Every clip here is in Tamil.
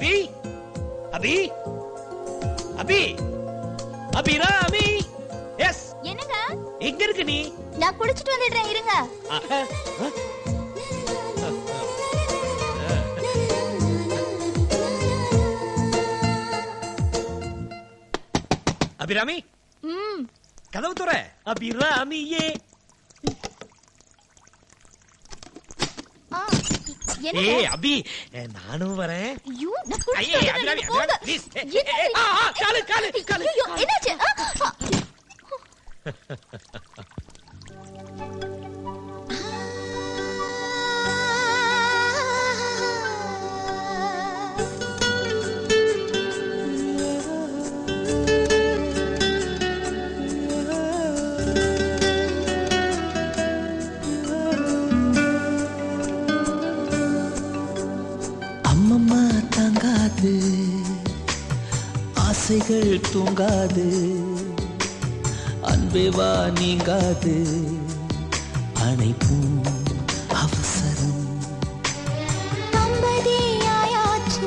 அபி அபி அபி அபிராமி எஸ் என்னங்க எங்க இருக்கு நீ நான் குளிச்சிட்டு வந்துடுறேன் இருங்க ஆ, ஆ, அபிராமி ம் கதவு துற அபிராமியே ஆ ஏ என்னங்க அபி நானும் வரேன் ஐயோ நான் குளிச்சிட்டு ஐயே, வந்துடுறேன், அபிராமி, நீங்க போங்க. அபிராமி, please. ஏ, ஏ, என்னங்க ஏ, ஆ, ஆ, காலு, காலு, காலு, ஐயோ, காலு. என்னாச்சு ஆ, ஆ. அம்மம்மா தாங்காது ஆசைகள் தூங்காது அன்பே வா நீங்காது அணைப்பும் அவசரம் தம்பதியாயாச்சு,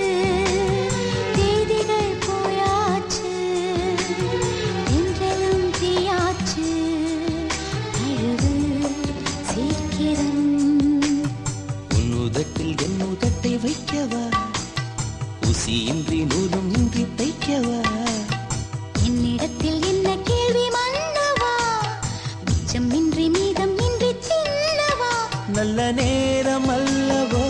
தேதிகள் போயாச்சு, தென்றலும் தீயாச்சு, அழகு சீக்கிரம். உன் உதட்டில் என் உதட்டை வைக்கவா ஊசியின்றி நூலும் இன்றி தைக்கவா என்னிடத்தில் என்ன கேள்வி மன்னவா மிச்சம் இன்றி மீதம் இன்றி தின்னவா நல்ல நேரம் அல்லவோ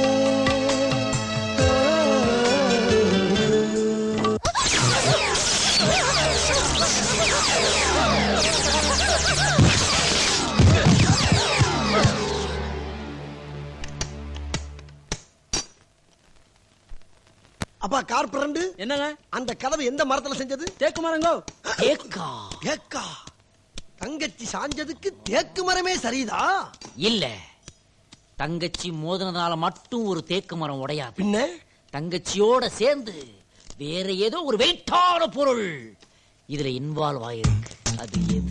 அப்பா கார் பிரண்டு என்னங்க அந்த கதவு எந்த மரத்துல செஞ்சது தேக்கு மரங்கோ ஏக்கா தேக்கா தங்கச்சி சாஞ்சதுக்கு தேக்கு மரமே சரிதா இல்ல தங்கச்சி மோதினதுனால மட்டும் ஒரு தேக்கு மரம் உடையாது பின்ன தங்கச்சியோட சேர்ந்து வேற ஏதோ ஒரு வெயிட்டான பொருள் இதுல இன்வால்வ் ஆயிருக்கு அது எது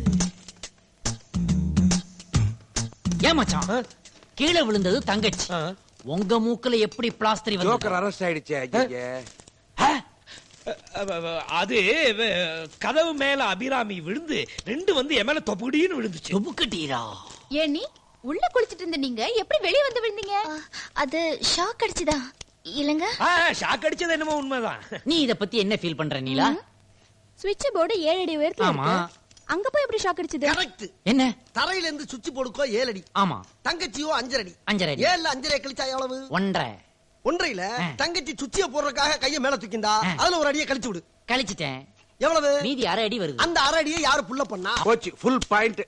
ஏன் மச்சான் கீழே விழுந்தது தங்கச்சி ஆ. உங்க மூக்குல எப்படி பிளாஸ்டரி வந்து ஜோக்கர் அரெஸ்ட் ஆயிடுச்சு ஐயே அ, அ, அது அ, கதவு மேல அபிராமி விழுந்து ரெண்டு வந்து என் மேல தொப்புடின்னு விழுந்துச்சு தொபுக்கட்டீரா ஏன் நீ உள்ள குளிச்சிட்டு இருந்த நீங்க எப்படி வெளிய வந்து விழுந்தீங்க அது ஷாக் அடிச்சுதா இல்லங்க ஆ, ஷாக் அடிச்சது என்னமோ உண்மைதான் நீ இத பத்தி என்ன ஃபீல் பண்ற நீலா சுவிட்ச் போர்டு ஏழு அடி உயரத்துல ஆமா. இருக்கு அங்க போய் எப்படி ஷாக் அடிச்சது கரெக்ட் என்ன தரையில இருந்து சுவிட்ச் போர்டுக்கோ ஏழு அடி ஆமா தங்கச்சியோ அஞ்சரை அடி அஞ்சரை அடி. ஏழுல அஞ்சரை கழிச்சா எவ்வளவு ஒன்றரை ஒன்றையில ஆ. தங்கச்சி சுச்சிய போடுறதுக்காக கைய மேல தூக்கிண்டா ஆ. அதுல ஒரு அடியை கழிச்சு விடு கழிச்சிட்டேன் எவ்வளவு மீதி அரை அடி வருது அந்த அரை அடியை யாரு புள்ள பண்ணா போச்சு ஃபுல் பாயிண்ட்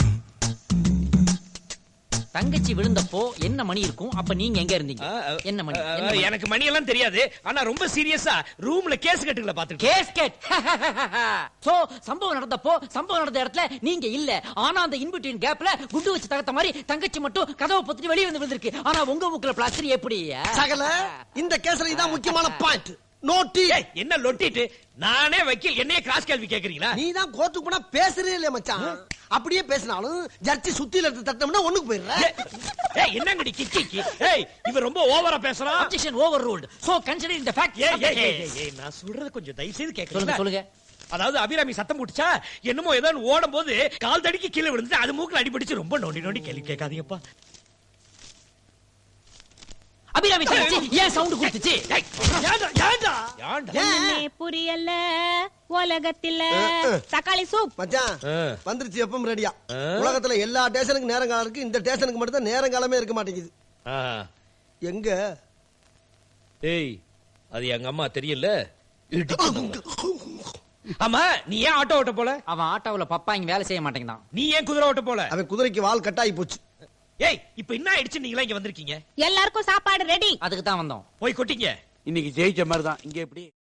தங்கச்சி விழுந்தப்போ என்ன மணி இருக்கும் அப்ப நீங்க எங்க இருந்தீங்க ஆ, அ, என்ன மணி அ, என்ன மணி? எனக்கு மணி எல்லாம் தெரியாது ஆனா ரொம்ப சீரியஸா ரூம்ல கேஸ் கட்டுகளை பாத்துட்டு கேஸ்கெட் சோ சம்பவம் நடந்தப்போ சம்பவம் நடந்த இடத்துல நீங்க இல்ல ஆனா அந்த இன்பிட்வீன் கேப்ல குண்டு வச்சு தகத்த மாதிரி தங்கச்சி மட்டும் கதவை பத்திட்டு வெளியே வந்து விழுந்திருக்கு ஆனா உங்க மூக்குல பிளாஸ்டர் எப்படி சகல இந்த கேஸ்ல இதான் முக்கியமான பாயிண்ட் நோட்டி ஏய், என்ன லொட்டிட்டு நானே வக்கீல் என்னைய கிராஸ் கேள்வி கேக்குறீங்களா நீ தான் கோர்ட்டுக்கு போனா பேசுறே இல்லையா மச்சான் அப்படியே பேசினாலும் ஜட்ஜி சுத்தில எடுத்து தட்டம்னா ஒண்ணுக்கு போயிடுற ஏய், ஏய் என்னங்கடி கிக்கி ஏய் இவன் ரொம்ப ஓவரா பேசுறான் objection over ruled so consider இந்த ஃபேக்ட் ஏய் ஏய் ஏய், ஏய், ஏய் நான் சொல்றது கொஞ்சம் தயவு செய்து சொல்லுங்க கேக்குறீங்களா சொல்லுங்க அதாவது அபிராமி சத்தம் போட்டுச்சா என்னமோ ஏதாவது ஓடும் போது கால் தடிக்கு கீழே விழுந்து அது மூக்குல அடிபடிச்சு ரொம்ப நோண்டி நோண்டி கேள்வி கேட்காதீங்கப்பா அபிராமி தங்கச்சி ஏன் சவுண்ட் கொடுத்துச்சு ஏய், ஏன்டா ஏன்டா ஏன்டா ஒண்ணுமே புரியல உலகத்தில தக்காளி சூப் மச்சான் ஆ. வந்துருச்சு எப்பவும் ரெடியா உலகத்துல எல்லா ஸ்டேஷனுக்கு நேரம் காலம் இருக்கு இந்த ஸ்டேஷனுக்கு மட்டும் தான் நேரம் காலமே இருக்க மாட்டேங்குது ஆ. எங்க ஏய் அது எங்க அம்மா தெரியல இடிக்கணும். ஆமா நீ ஏன் ஆட்டோ ஓட்ட போல அவன் ஆட்டோவுல பப்பா இங்க வேலை செய்ய மாட்டேங்கிறான் நீ ஏன் குதிரை ஓட்ட போல அவன் குதிரைக்கு வால் கட்டாயி போச்சு ஏய் இப்ப என்ன ஆயிடுச்சு நீங்களா இங்க வந்திருக்கீங்க எல்லாருக்கும் சாப்பாடு ரெடி அதுக்கு தான் வந்தோம் போய் கொட்டிங்க இன்னைக்கு ஜெயிச்ச மாதிரி தான் இங்க எப்படி